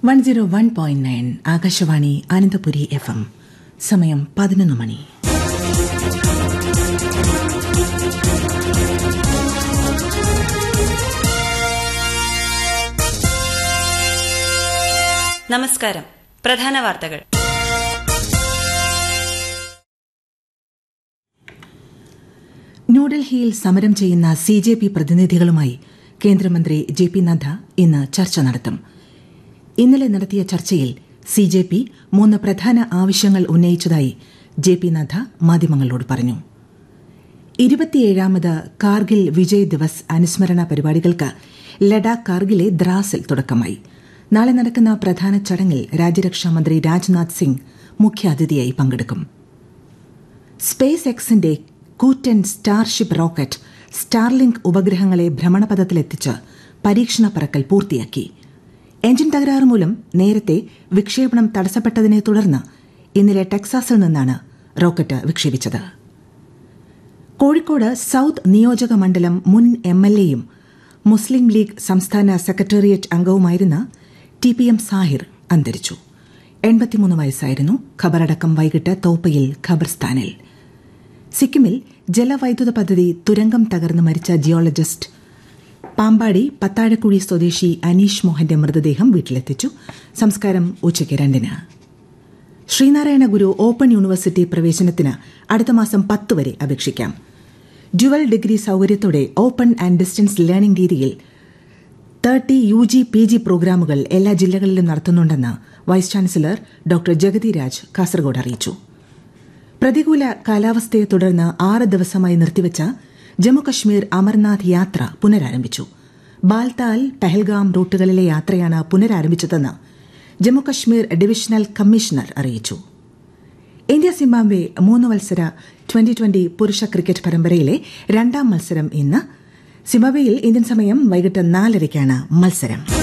one zero one point nine Akashvani Ananthapuri F M സമയം പതിനൊന്ന് മണി നമസ്കാരം പ്രധാന വാർത്തകൾ ന്യൂഡൽഹിയിൽ സമരം ചെയ്യുന്ന സി ജെ പി പ്രതിനിധികളുമായി കേന്ദ്രമന്ത്രി ജെ പി നദ്ദ ഇന്ന് ചർച്ച നടത്തും ഇന്നലെ നടത്തിയ ചർച്ചയിൽ സി ജെ പി മൂന്ന് പ്രധാന ആവശ്യങ്ങൾ ഉന്നയിച്ചതായി ജെ പി നദ്ദ മാധ്യമങ്ങളോട് പറഞ്ഞു ഇരുപത്തിയേഴാമത് കാർഗിൽ വിജയ് ദിവസ് അനുസ്മരണ പരിപാടികൾക്ക് ലഡാക്ക് കാർഗിലെ ദ്രാസിൽ തുടക്കമായി നാളെ നടക്കുന്ന പ്രധാന ചടങ്ങിൽ രാജ്യരക്ഷാമന്ത്രി രാജ്നാഥ് സിംഗ് മുഖ്യാതിഥിയായി പങ്കെടുക്കും സ്പേസ് എക്സിന്റെ കൂറ്റൻ സ്റ്റാർഷിപ്പ് റോക്കറ്റ് സ്റ്റാർലിങ്ക് ഉപഗ്രഹങ്ങളെ ഭ്രമണപഥത്തിലെത്തിച്ച് പരീക്ഷണ പറക്കൽ പൂർത്തിയാക്കി എഞ്ചിൻ തകരാറ് മൂലം നേരത്തെ വിക്ഷേപണം തടസ്സപ്പെട്ടതിനെ തുടർന്ന് ഇന്നലെ ടെക്സാസിൽ നിന്നാണ് റോക്കറ്റ് വിക്ഷേപിച്ചത് കോഴിക്കോട് സൌത്ത് നിയോജക മണ്ഡലം മുൻ എം എൽ എയും മുസ്ലിം ലീഗ് സംസ്ഥാന സെക്രട്ടേറിയറ്റ് അംഗവുമായിരുന്ന ടി പി എം സാഹിർ അന്തരിച്ചു എൺപത്തിമൂന്ന് വയസ്സായിരുന്നു ഖബറടക്കം വൈകിട്ട് തോപ്പയിൽ ഖബർസ്ഥാനിൽ സിക്കിമിൽ ജലവൈദ്യുത പദ്ധതി തുരങ്കം തകർന്ന് മരിച്ച ജിയോളജിസ്റ്റ് പാമ്പാടി പത്താഴക്കുഴി സ്വദേശി അനീഷ് മോഹന്റെ മൃതദേഹം വീട്ടിലെത്തിച്ചു സംസ്കാരം ഉച്ചയ്ക്ക് രണ്ടിന് ശ്രീനാരായണ ഗുരു ഓപ്പൺ യൂണിവേഴ്സിറ്റി പ്രവേശനത്തിന് അടുത്ത മാസം പത്ത് വരെ അപേക്ഷിക്കാം ഡ്യുവൽ ഡിഗ്രി സൌകര്യത്തോടെ ഓപ്പൺ ആൻഡ് ഡിസ്റ്റൻസ് ലേണിംഗ് രീതിയിൽ thirty U G P G പ്രോഗ്രാമുകൾ എല്ലാ ജില്ലകളിലും നടത്തുന്നുണ്ടെന്ന് vice chancellor doctor Jagathi Raj Kasaragod അറിയിച്ചു പ്രതികൂല കാലാവസ്ഥയെ തുടർന്ന് ആറ് ദിവസമായി നിർത്തിവച്ച ജമ്മുകശ്മീർ അമർനാഥ് യാത്ര പുനരാരംഭിച്ചു ബാൽതാൽ പെഹൽഗാം റൂട്ടുകളിലെ യാത്രയാണ് പുനരാരംഭിച്ചതെന്ന് ജമ്മുകശ്മീർ ഡിവിഷണൽ കമ്മീഷണർ അറിയിച്ചു ഇന്ത്യ സിംബാബ്വെ മൂന്ന് മത്സര ട്വന്റി ട്വന്റി പുരുഷ ക്രിക്കറ്റ് പരമ്പരയിലെ രണ്ടാം മത്സരം ഇന്ന് സിംബാബ്വെയിൽ ഇന്ത്യൻ സമയം വൈകിട്ട് നാലരയ്ക്കാണ് മത്സരം